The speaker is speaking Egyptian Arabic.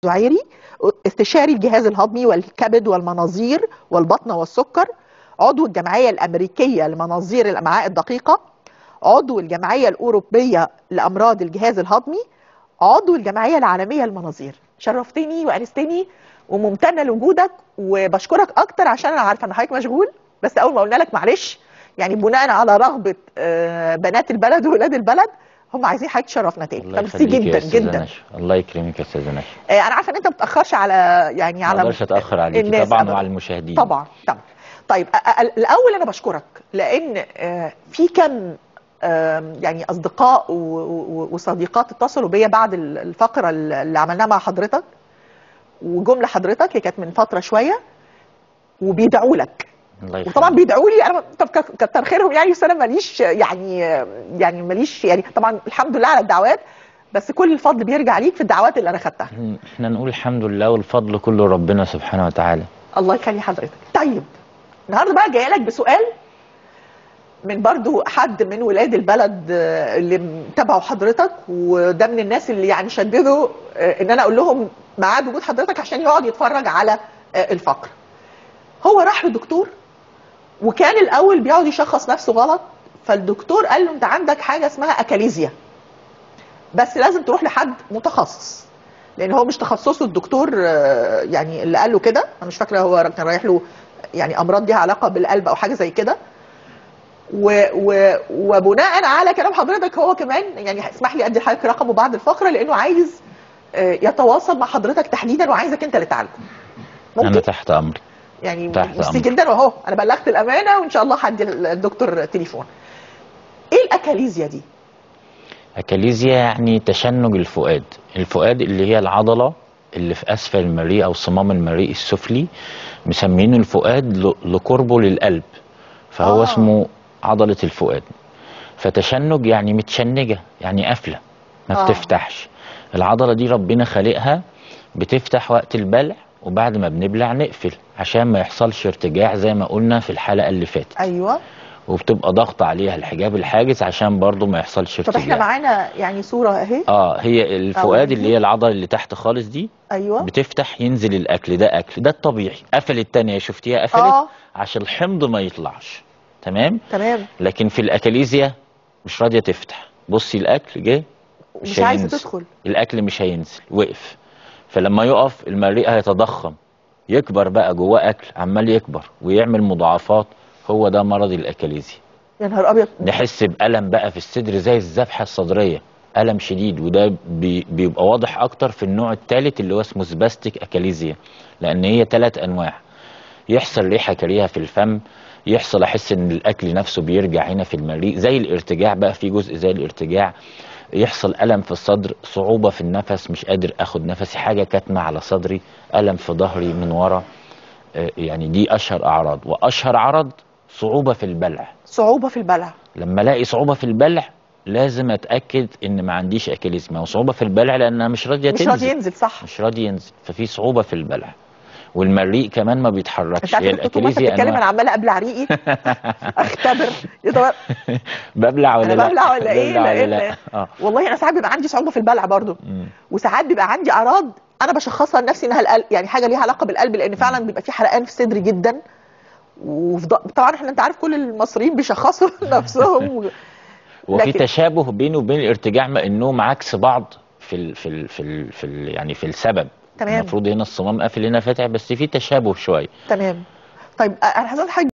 زعيري استشاري الجهاز الهضمي والكبد والمناظير والبطن والسكر عضو الجمعية الأمريكية لمناظير الأمعاء الدقيقة عضو الجمعية الأوروبية لأمراض الجهاز الهضمي عضو الجمعية العالمية للمناظير شرفتني وأنستني وممتنة لوجودك وبشكرك أكتر عشان أنا عارفة إن حضرتك مشغول بس أول ما قلنا لك معلش يعني بناء على رغبة آه، بنات البلد وولاد البلد هم عايزين حضرتك تشرفنا تاني الله فميرسي يخليك يا جدا استاذه جدا نشا الله يكرمك يا استاذه نشا آه، انا عارفه ان انت ما بتاخرش على يعني ما على اقدرش اتاخر عليكي الناس طبعا أبداً. وعلى المشاهدين طبعا طبعا طيب أ- أ- الاول انا بشكرك لان آه، في كم آم، يعني اصدقاء و- و- وصديقات اتصلوا بيا بعد ال- الفقره اللي عملناها مع حضرتك وجمله حضرتك هي كانت من فتره شويه وبيدعوا لك الله يخليك وطبعا بيدعوا لي انا طب ك- كتر خيرهم يعني بس انا ماليش يعني يعني ماليش يعني طبعا الحمد لله على الدعوات بس كل الفضل بيرجع ليك في الدعوات اللي انا خدتها احنا نقول الحمد لله والفضل كله ربنا سبحانه وتعالى الله يخلي حضرتك طيب النهارده بقى جايه لك بسؤال من برضو حد من ولاد البلد آه، اللي متابعوا حضرتك وده من الناس اللي يعني شددوا آه، ان انا اقول لهم ميعاد وجود حضرتك عشان يقعد يتفرج على آه، الفقره هو راح لدكتور وكان الاول بيقعد يشخص نفسه غلط فالدكتور قال له انت عندك حاجه اسمها اكاليزيا بس لازم تروح لحد متخصص لان هو مش تخصصه الدكتور آه، يعني اللي قال له كده انا مش فاكره هو كان رايح له يعني امراض ليها علاقه بالقلب او حاجه زي كده و و وبناء على كلام حضرتك هو كمان يعني اسمح لي ادي لحضرتك رقمه بعد الفقره لانه عايز آه، يتواصل مع حضرتك تحديدا وعايزك انت اللي تعالجه انا ممكن تحت امري يعني تحت ميرسي أمرك. جدا واهو انا بلغت الامانه وان شاء الله هدي الدكتور تليفون ايه الاكاليزيا دي اكاليزيا يعني تشنج الفؤاد الفؤاد اللي هي العضله اللي في اسفل المريء او صمام المريء السفلي مسمينه الفؤاد ل- لقربه للقلب فهو آه. آه. اسمه عضله الفؤاد فتشنج يعني متشنجه يعني قافله ما آه. آه. بتفتحش العضله دي ربنا خالقها بتفتح وقت البلع وبعد ما بنبلع نقفل عشان ما يحصلش ارتجاع زي ما قلنا في الحلقه اللي فاتت ايوه وبتبقى ضغط عليها الحجاب الحاجز عشان برضو ما يحصلش طب احنا ارتجاع معانا يعني صوره اهي اه هي الفؤاد أو اللي هي العضله اللي تحت خالص دي ايوه بتفتح ينزل الاكل ده اكل ده الطبيعي قفل التانية شفتيها قفلت اه عشان الحمض ما يطلعش تمام تمام لكن في الاكاليزيا مش راضيه تفتح بصي الاكل جه مش عايزه هينزل. تدخل الاكل مش هينزل وقف فلما يقف المريء هيتضخم يكبر بقى جواه اكل عمال يكبر ويعمل مضاعفات هو ده مرض الاكاليزيا يا نهار ابيض نحس بألم بقى في الصدر زي الذبحة الصدرية ألم شديد وده بي بيبقى واضح أكتر في النوع الثالث اللي هو اسمه سباستيك أكاليزيا لأن هي ثلاث أنواع يحصل ريحة كريهة في الفم يحصل أحس إن الأكل نفسه بيرجع هنا في المريء زي الارتجاع بقى في جزء زي الارتجاع يحصل ألم في الصدر صعوبة في النفس مش قادر أخد نفسي حاجة كاتمة على صدري ألم في ظهري من ورا آه، يعني دي أشهر أعراض وأشهر عرض صعوبة في البلع صعوبه في البلع لما الاقي صعوبه في البلع لازم اتاكد ان ما عنديش اكليزما وصعوبه في البلع لانها مش راضيه مش تنزل راضي ينزل صح مش راضي ينزل ففي صعوبه في البلع والمريء كمان ما انت بيتحركش عارف هي الدكتور مثلا الاكاليزيا بتتكلم انا انواع عماله ابلع ريقي اختبر يا ترى ببلع ولا انا لا ببلع ولا ايه ببلع ولا لان لا اه والله انا ساعات بيبقى عندي صعوبه في البلع برضو مم. وساعات بيبقى عندي اعراض انا بشخصها لنفسي انها القلب يعني حاجه ليها علاقه بالقلب لان فعلا بيبقى في حرقان في صدري جدا وطبعا احنا انت عارف كل المصريين بيشخصوا نفسهم و... وفي لكن- تشابه بينه وبين الارتجاع مع انهم عكس بعض في ال في ال في ال في ال يعني في السبب تمام المفروض هنا الصمام قافل هنا فاتح بس في تشابه شويه تمام طيب انا هسأل حاجه